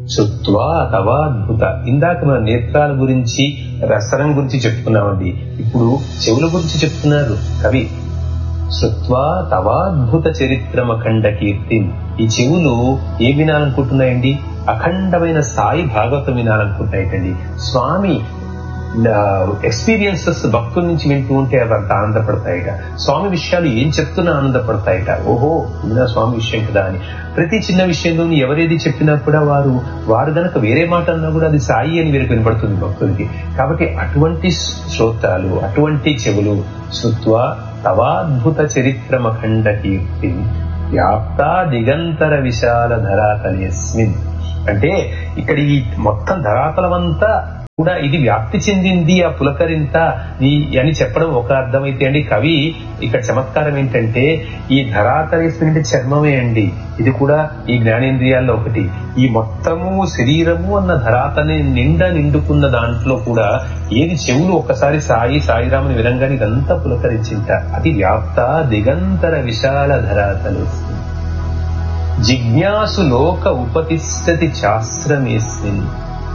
చుత్వా తవాద్భుత ఇందాక మన నేత్రాల గురించి రసనం గురించి చెప్పుకున్నామండి ఇప్పుడు చెవుల గురించి చెప్తున్నారు కవి శృత్వా తవాద్భుత చరిత్రమఖండ కీర్తి ఈ చెవులు ఏ వినాలనుకుంటున్నాయండి అఖండమైన సాయి భాగవతం వినాలనుకుంటాయిటండి స్వామి ఎక్స్పీరియన్సెస్ భక్తుల నుంచి వింటూ ఉంటే అవి అంత ఆనందపడతాయిట స్వామి విషయాలు ఏం చెప్తున్నా ఆనందపడతాయిట ఓహో ఇది స్వామి విషయం కదా అని ప్రతి చిన్న విషయంలో ఎవరేది చెప్పినా కూడా వారు వారు గనక వేరే మాట అన్నా కూడా అది సాయి అని వీరికి వినపడుతుంది భక్తులకి కాబట్టి అటువంటి శ్రోత్రాలు అటువంటి చెవులు శృత్వ తవాద్భుత చరిత్రమఖండ కీర్తి వ్యాప్తా దిగంతర విశాల ధరాతలేస్మిన్ అంటే ఇక్కడ ఈ మొత్తం ధరాతలమంతా కూడా ఇది వ్యాప్తి చెందింది ఆ పులకరింత ఈ అని చెప్పడం ఒక అర్థమైతే అండి కవి ఇక్కడ చమత్కారం ఏంటంటే ఈ ధరాతలేసినటువంటి చర్మమే అండి ఇది కూడా ఈ జ్ఞానేంద్రియాల్లో ఒకటి ఈ మొత్తము శరీరము అన్న ధరాతని నిండా నిండుకున్న దాంట్లో కూడా ఏది చెవులు ఒక్కసారి సాయి సాయిరాముని వినంగానే ఇదంతా పులకరించింట అది వ్యాప్త దిగంతర విశాల ధరాతలు జిజ్ఞాసు లోక ఉపతిష్టతి శాస్త్రమేస్మిన్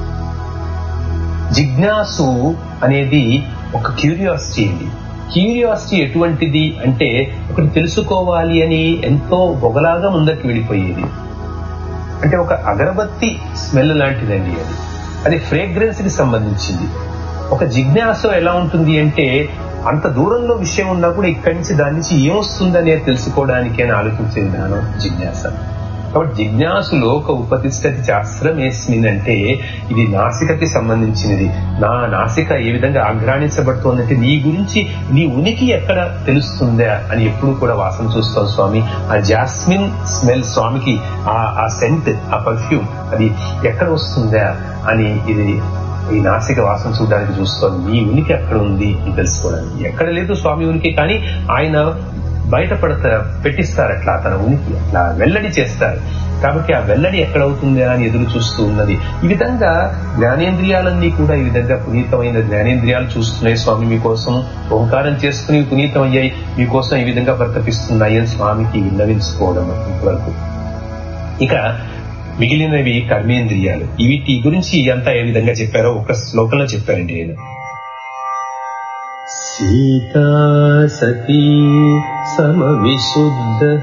జిజ్ఞాసు అనేది ఒక క్యూరియాసిటీ అండి క్యూరియాసిటీ ఎటువంటిది అంటే ఒకటి తెలుసుకోవాలి అని ఎంతో పొగలాగా ముందరికి వెళ్ళిపోయేది అంటే ఒక అగరబత్తి స్మెల్ లాంటిదండి అది అది ఫ్రేగ్రెన్స్ కి సంబంధించింది ఒక జిజ్ఞాస ఎలా ఉంటుంది అంటే అంత దూరంలో విషయం ఉన్నా కూడా ఇక్కడి నుంచి దాని నుంచి ఏమొస్తుందనే తెలుసుకోవడానికి అని ఆలోచించే విధానం జిజ్ఞాస కాబట్టి జిజ్ఞాసు లోక ఉపతిష్టతి శాస్త్రం వేసిందంటే ఇది నాసికకి సంబంధించినది నా నాసిక ఏ విధంగా ఆఘ్రాణించబడుతోందంటే నీ గురించి నీ ఉనికి ఎక్కడ తెలుస్తుందా అని ఎప్పుడు కూడా వాసన చూస్తాం స్వామి ఆ జాస్మిన్ స్మెల్ స్వామికి ఆ ఆ సెంట్ ఆ పర్ఫ్యూమ్ అది ఎక్కడ వస్తుందా అని ఇది ఈ నాసిక వాసన చూడడానికి చూస్తోంది నీ ఉనికి ఎక్కడ ఉంది అని తెలుసుకోవడానికి ఎక్కడ లేదు స్వామి ఉనికి కానీ ఆయన బయటపడతా పెట్టిస్తారు అట్లా తన ఉనికి అట్లా వెల్లడి చేస్తారు కాబట్టి ఆ వెల్లడి ఎక్కడవుతుంది అని ఎదురు చూస్తూ ఉన్నది ఈ విధంగా జ్ఞానేంద్రియాలన్నీ కూడా ఈ విధంగా పునీతమైన జ్ఞానేంద్రియాలు చూస్తున్నాయి స్వామి మీకోసం ఓంకారం చేసుకుని పునీతం అయ్యాయి మీకోసం ఈ విధంగా ప్రతపిస్తున్నాయి అని స్వామికి విన్నవించుకోవడం ఇంతవరకు ఇక మిగిలినవి కర్మేంద్రియాలు వీటి గురించి అంతా ఏ విధంగా చెప్పారో ఒక శ్లోకంలో చెప్పారండి నేను సీతా సతీ సమవిశుద్ధ